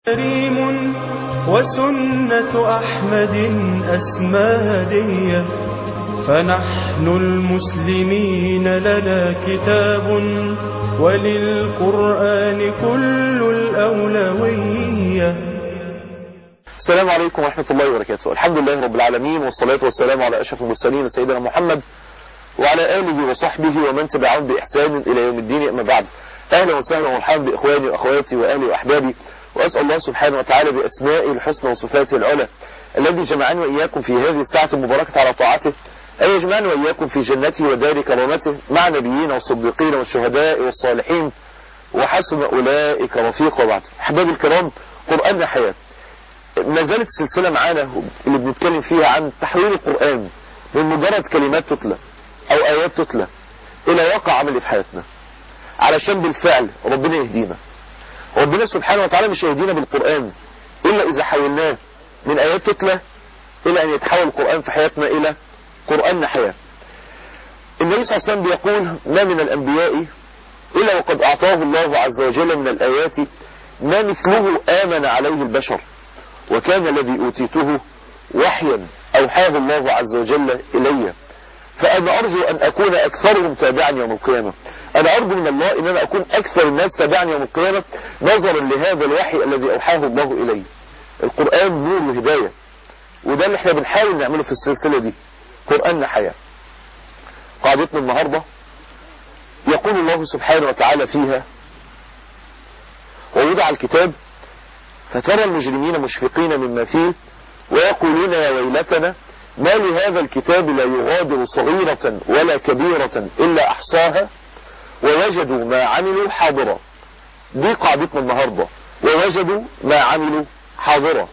كريم وسنة أحمد أسمادية فنحن المسلمين لنا كتاب وللقرآن كل الأولوية السلام عليكم ورحمة الله وبركاته الحمد لله رب العالمين والصلاة والسلام على أشرف المرسلين سيدنا محمد وعلى آله وصحبه ومن تبعهم بإحسان إلى يوم الدين أما بعد أهلا وسهلا ومرحبا بإخواني وأخواتي وأهلي وأحبابي وأسأل الله سبحانه وتعالى بأسمائه الحسنى وصفاته العلى الذي جمعني وإياكم في هذه الساعة المباركة على طاعته أن يجمعني وإياكم في جنته ودار كرامته مع نبيين والصديقين والشهداء والصالحين وحسن أولئك رفيقا بعد أحبابي الكرام قرآن حياة ما زالت السلسلة معانا اللي بنتكلم فيها عن تحويل القرآن من مجرد كلمات تتلى أو آيات تتلى إلى واقع عملي في حياتنا علشان بالفعل ربنا يهدينا ربنا سبحانه وتعالى مش هيهدينا بالقرآن إلا إذا حولناه من آيات تتلى إلى أن يتحول القرآن في حياتنا إلى قرآن حياة النبي صلى الله عليه وسلم بيقول ما من الأنبياء إلا وقد أعطاه الله عز وجل من الآيات ما مثله آمن عليه البشر وكان الذي أوتيته وحيا أوحاه الله عز وجل إلي فأنا أرجو أن أكون أكثرهم تابعا يوم القيامة أنا أرجو من الله أن أنا أكون أكثر الناس تابعا يوم القيامة نظرا لهذا الوحي الذي أوحاه الله إلي القرآن نور وهداية وده اللي احنا بنحاول نعمله في السلسلة دي قرآن حياة قاعدتنا النهاردة يقول الله سبحانه وتعالى فيها ووضع الكتاب فترى المجرمين مشفقين مما فيه ويقولون يا ويلتنا ما لهذا الكتاب لا يغادر صغيرة ولا كبيرة إلا أحصاها ووجدوا ما عملوا حاضرا دي قاعدتنا النهاردة ووجدوا ما عملوا حاضرا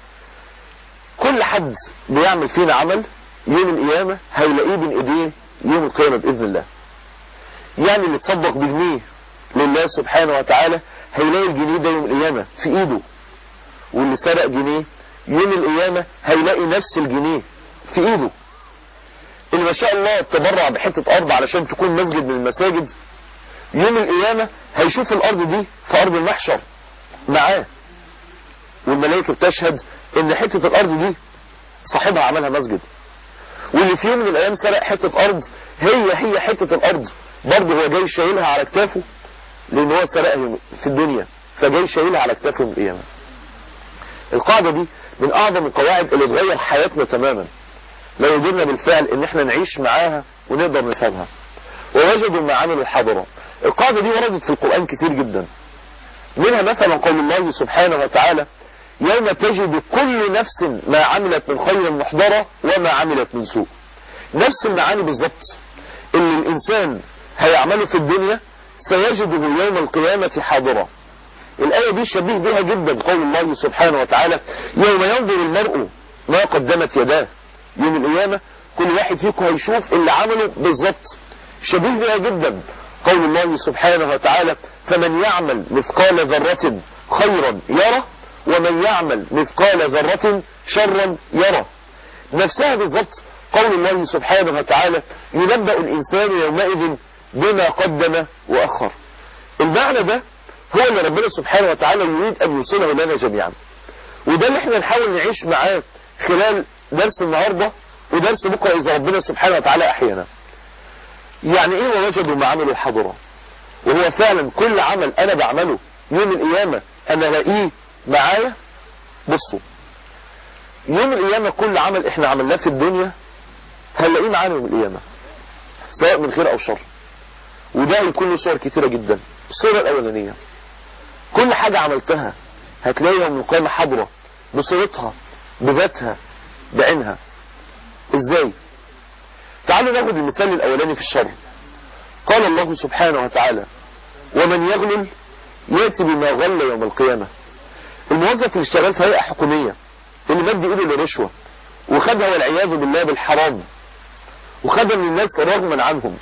كل حد بيعمل فينا عمل يوم القيامة هيلاقيه بين ايديه يوم القيامة بإذن الله يعني اللي تصدق بجنيه لله سبحانه وتعالى هيلاقي الجنيه ده يوم القيامة في ايده واللي سرق جنيه يوم القيامة هيلاقي نفس الجنيه في ايده اللي ما شاء الله تبرع بحتة ارض علشان تكون مسجد من المساجد يوم القيامة هيشوف الارض دي في ارض المحشر معاه والملائكة بتشهد ان حتة الارض دي صاحبها عملها مسجد واللي في يوم من الايام سرق حتة ارض هي هي حتة الارض برضه هو جاي شايلها على كتافه لان هو سرقها في الدنيا فجاي شايلها على كتافه يوم القيامة القاعدة دي من اعظم القواعد اللي تغير حياتنا تماما لو قدرنا بالفعل ان احنا نعيش معاها ونقدر نفهمها ووجدوا ما عملوا حاضرا القاعدة دي وردت في القرآن كتير جدا منها مثلا قول الله سبحانه وتعالى يوم تجد كل نفس ما عملت من خير محضرة وما عملت من سوء نفس المعاني بالظبط اللي الإنسان هيعمله في الدنيا سيجده يوم القيامة حاضرة الآية دي شبيه بها جدا قول الله سبحانه وتعالى يوم ينظر المرء ما قدمت يداه يوم القيامة كل واحد فيكم هيشوف اللي عمله بالظبط شبيه بها جدا قول الله سبحانه وتعالى فمن يعمل مثقال ذرة خيرا يره ومن يعمل مثقال ذرة شرا يره نفسها بالظبط قول الله سبحانه وتعالى ينبأ الإنسان يومئذ بما قدم وأخر المعنى ده هو اللي ربنا سبحانه وتعالى يريد أن يوصله لنا جميعا وده اللي احنا نحاول نعيش معاه خلال درس النهاردة ودرس بكرة إذا ربنا سبحانه وتعالى أحيانا يعني ايه ووجدوا ما عملوا حضرا وهو فعلا كل عمل انا بعمله يوم القيامة انا الاقيه معايا بصوا يوم القيامة كل عمل احنا عملناه في الدنيا هنلاقيه معانا يوم القيامة سواء من خير او شر وده هيكون له صور كتيرة جدا الصورة الاولانية كل حاجة عملتها هتلاقيها يوم القيامة حاضرة بصورتها بذاتها بعينها ازاي تعالوا ناخد المثال الاولاني في الشر قال الله سبحانه وتعالى ومن يغلل ياتي بما غل يوم القيامة الموظف اللي اشتغل في هيئة حكومية اللي مد ايده للرشوة وخدها والعياذ بالله بالحرام وخدها من الناس رغما عنهم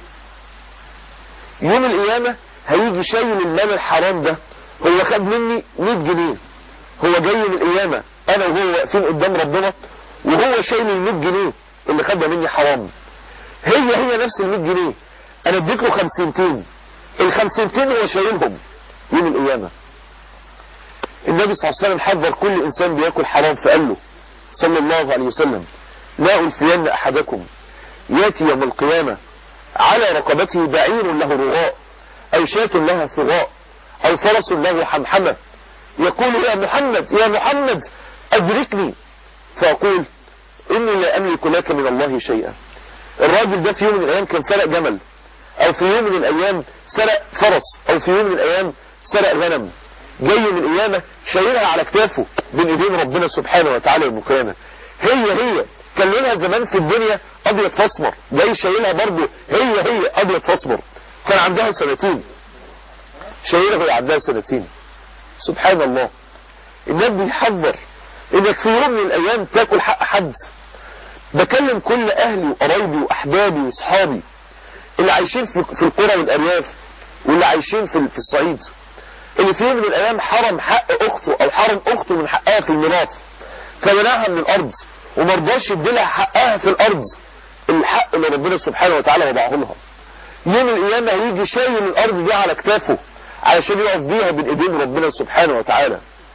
يوم القيامة هيجي شايل المال الحرام ده هو خد مني 100 جنيه هو جاي من القيامة انا وهو واقفين قدام ربنا وهو شايل ال 100 جنيه اللي خدها مني حرام هي هي نفس ال 100 جنيه انا اديت له خمسينتين الخمسينتين هو شايلهم يوم القيامة النبي صلى الله عليه وسلم حذر كل انسان بياكل حرام فقال له صلى الله عليه وسلم لا ألفين أحدكم ياتي يوم القيامة على رقبته بعير له رغاء أو شاة لها ثغاء أو فرس له حمحمة يقول يا محمد يا محمد أدركني فأقول إني لا أملك لك من الله شيئا الراجل ده في يوم من الأيام كان سرق جمل أو في يوم من الأيام سرق فرس أو في يوم من الأيام سرق غنم جاي من القيامة شايلها على كتافه بين ايدين ربنا سبحانه وتعالى يوم القيامة هي هي كان لونها زمان في الدنيا ابيض فاسمر جاي شايلها برضه هي هي ابيض فاسمر كان عندها سنتين شايلها وهي عندها سنتين سبحان الله النبي بيحذر انك في يوم من الايام تاكل حق حد بكلم كل اهلي وقرايبي واحبابي واصحابي اللي عايشين في في القرى والارياف واللي عايشين في في الصعيد اللي في يوم من الايام حرم حق اخته او حرم اخته من حقها في الميراث فمنعها من الارض ومرضاش يديلها حقها في الارض الحق اللي ربنا سبحانه وتعالى وضعه لها يوم القيامة هيجي شايل الارض دي على كتافه علشان يقف بيها بين ايدين ربنا سبحانه وتعالى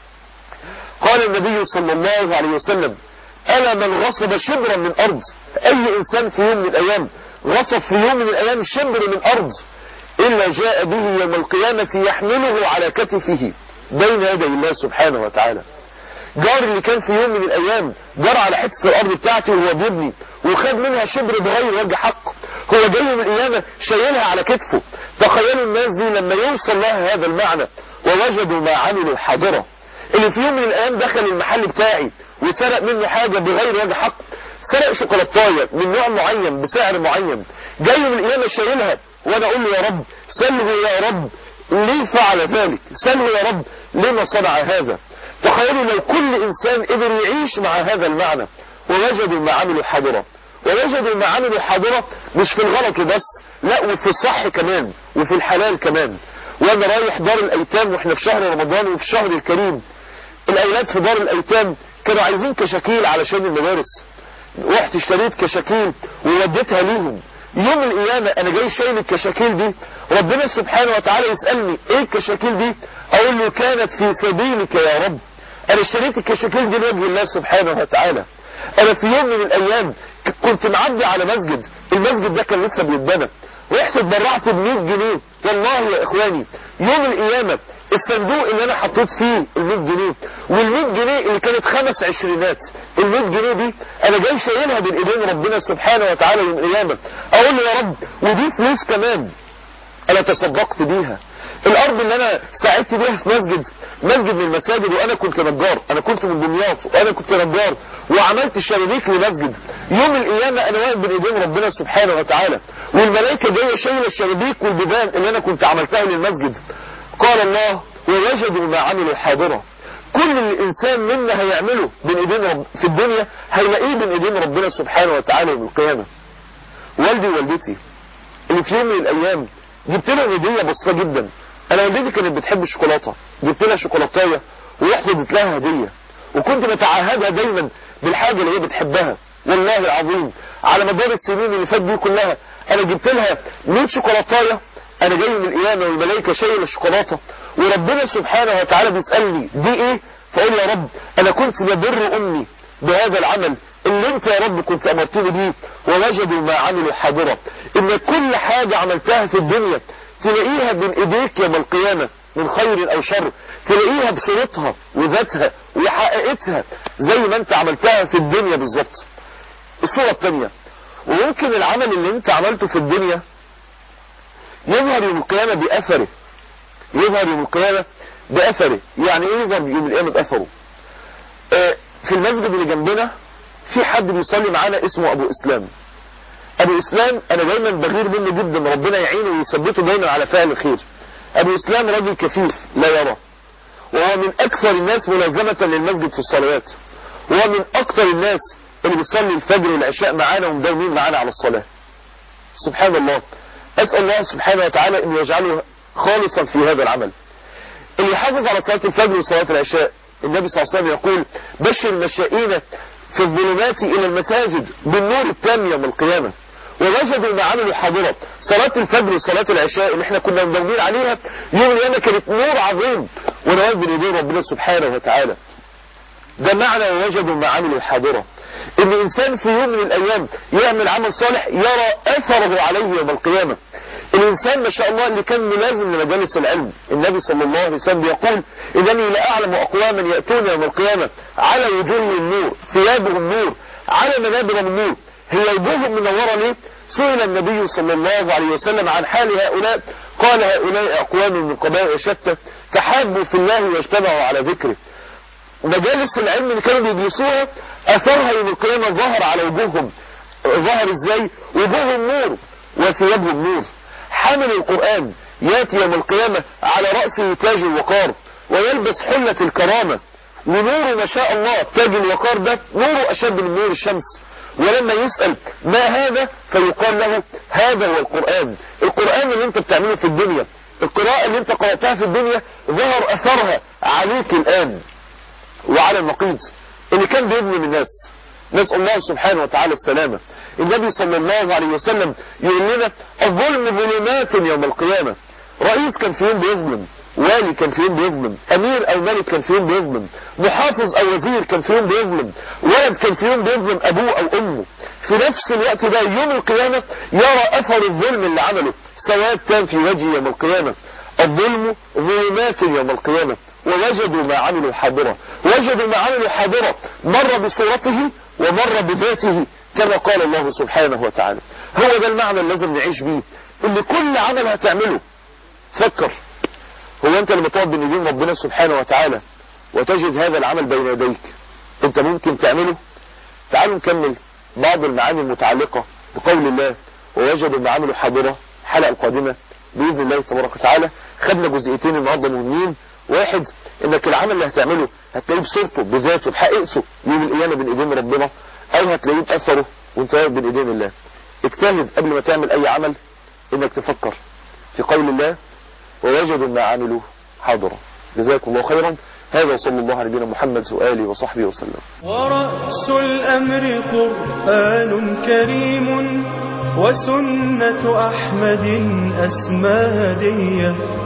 قال النبي صلى الله عليه وسلم ألا من غصب شبرا من أرض أي إنسان في يوم من الأيام غصب في يوم من الأيام شبر من أرض إلا جاء به يوم القيامة يحمله على كتفه بين يدي الله سبحانه وتعالى جار اللي كان في يوم من الأيام جار على حتة الأرض بتاعته وهو بيبني وخد منها شبر بغير وجه حق هو جاي من القيامة شايلها على كتفه تخيلوا الناس دي لما يوصل لها هذا المعنى ووجدوا ما عملوا حاضرة اللي في يوم من الأيام دخل المحل بتاعي وسرق منه حاجة بغير وجه حق سرق شوكولاتايه من نوع معين بسعر معين جاي من القيامة شايلها وانا اقول له يا رب سله يا رب ليه فعل ذلك سله يا رب لما صنع هذا تخيلوا لو كل انسان قدر يعيش مع هذا المعنى ووجدوا ما عملوا حاضرة ووجدوا ما عملوا حاضرة مش في الغلط بس لا وفي الصح كمان وفي الحلال كمان وانا رايح دار الايتام واحنا في شهر رمضان وفي الشهر الكريم الاولاد في دار الايتام كانوا عايزين كشاكيل علشان المدارس رحت اشتريت كشاكيل ووديتها ليهم يوم القيامة انا جاي شايل الكشاكيل دي ربنا سبحانه وتعالى يسألني ايه الكشاكيل دي اقول له كانت في سبيلك يا رب انا اشتريت الكشاكيل دي لوجه الله سبحانه وتعالى انا في يوم من الايام كنت معدي على مسجد المسجد ده كان لسه بيتبنى رحت اتبرعت ب 100 جنيه والله يا اخواني يوم القيامة الصندوق اللي انا حطيت فيه ال 100 جنيه وال 100 جنيه اللي كانت خمس عشرينات ال 100 جنيه دي انا جاي شايلها بين ايدين ربنا سبحانه وتعالى يوم القيامة اقول له يا رب ودي فلوس كمان انا تصدقت بيها الارض اللي انا ساعدت بيها في مسجد مسجد من المساجد وانا كنت نجار انا كنت من دمياط وانا كنت نجار وعملت شبابيك لمسجد يوم القيامة انا واقف بين ايدين ربنا سبحانه وتعالى والملائكة جاية شايلة الشبابيك والبيبان اللي انا كنت عملتها للمسجد قال الله ووجدوا ما عملوا حاضرة كل اللي الانسان منا هيعمله بين ايدين رب في الدنيا هيلاقيه بين ايدين ربنا سبحانه وتعالى يوم القيامة والدي ووالدتي اللي في يوم من الايام جبت لهم هديه بسيطه جدا انا والدتي كانت بتحب الشوكولاته جبت لها شوكولاتايه ورحت اديت لها هديه وكنت بتعهدها دايما بالحاجه اللي هي بتحبها والله العظيم على مدار السنين اللي فات دي كلها انا جبت لها 100 شوكولاتايه انا جاي من القيامه والملائكه شايله الشوكولاته وربنا سبحانه وتعالى بيسالني دي ايه فاقول يا رب انا كنت ببر امي بهذا العمل اللي انت يا رب كنت امرتني بيه ووجدوا ما عملوا حاضرة ان كل حاجة عملتها في الدنيا تلاقيها بين ايديك يوم القيامة من خير او شر تلاقيها بصورتها وذاتها وحقيقتها زي ما انت عملتها في الدنيا بالظبط الصورة الثانية ويمكن العمل اللي انت عملته في الدنيا يظهر يوم القيامة بأثره يظهر يوم القيامة بأثره يعني ايه يظهر يوم القيامة بأثره اه في المسجد اللي جنبنا في حد بيصلي معانا اسمه ابو اسلام ابو اسلام انا دايما بغير منه جدا ربنا يعينه ويثبته دايما على فعل الخير ابو اسلام راجل كفيف لا يرى وهو من اكثر الناس ملازمة للمسجد في الصلوات وهو من اكثر الناس اللي بيصلي الفجر والعشاء معانا ومداومين معانا على الصلاة سبحان الله اسأل الله سبحانه وتعالى ان يجعله خالصا في هذا العمل اللي يحافظ على صلاة الفجر وصلاة العشاء النبي صلى الله عليه وسلم يقول بشر المشائين في الظلمات الى المساجد بالنور التام يوم القيامة ووجدوا ما عملوا حاضرة صلاة الفجر وصلاة العشاء اللي احنا كنا مدونين عليها يوم القيامة كانت نور عظيم وانا واقف بين ايدين ربنا سبحانه وتعالى ده معنى ووجدوا ما عملوا حاضرة ان انسان في يوم من الايام يعمل عمل صالح يرى اثره عليه يوم القيامة الانسان ما شاء الله اللي كان ملازم لمجالس العلم النبي صلى الله عليه وسلم يقول انني لاعلم اقواما ياتون يوم القيامة على وجوههم النور ثيابهم نور على منابر النور هي وجوههم منورة ليه سئل النبي صلى الله عليه وسلم عن حال هؤلاء قال هؤلاء اقوام من قبائل شتى تحابوا في الله واجتمعوا على ذكره مجالس العلم اللي كانوا بيجلسوها اثرها يوم القيامة ظهر على وجوههم ظهر ازاي وجوههم نور وثيابهم نور حامل القرآن ياتي يوم القيامة على رأسه تاج الوقار ويلبس حلة الكرامة ونور ما شاء الله تاج الوقار ده نوره أشد من نور الشمس ولما يسأل ما هذا فيقال له هذا هو القرآن القرآن اللي انت بتعمله في الدنيا القراءة اللي انت قرأتها في الدنيا ظهر أثرها عليك الآن وعلى النقيض اللي كان بيظلم الناس نسأل الله سبحانه وتعالى السلامة النبي صلى الله عليه وسلم يقول لنا الظلم ظلمات يوم القيامة رئيس كان في يوم بيظلم والي كان في يوم بيظلم امير او ملك كان في يوم بيظلم محافظ او وزير كان في يوم بيظلم ولد كان في يوم بيظلم ابوه او امه في نفس الوقت ده يوم القيامة يرى اثر الظلم اللي عمله سواد كان في وجهه يوم القيامة الظلم ظلمات يوم القيامة ووجدوا ما عملوا حاضرة وجدوا ما عملوا حاضرة مر بصورته ومر بذاته كما قال الله سبحانه وتعالى هو ده المعنى اللي لازم نعيش بيه اللي كل عمل هتعمله فكر هو انت لما تقعد بين ايدين ربنا سبحانه وتعالى وتجد هذا العمل بين يديك انت ممكن تعمله تعالوا نكمل بعض المعاني المتعلقة بقول الله ووجدوا ما عملوا حاضرة الحلقة القادمة بإذن الله تبارك وتعالى خدنا جزئيتين النهاردة مهمين واحد انك العمل اللي هتعمله هتلاقيه بصورته بذاته بحقيقته يوم القيامة بين ايدين ربنا او هتلاقيه بأثره وانت واقف بين ايدين الله اجتهد قبل ما تعمل اي عمل انك تفكر في قول الله ووجدوا ما عملوا حاضرا جزاكم الله خيرا هذا وصلى الله على نبينا محمد وآله وصحبه وسلم ورأس الأمر قرآن كريم وسنة أحمد أسمى هدية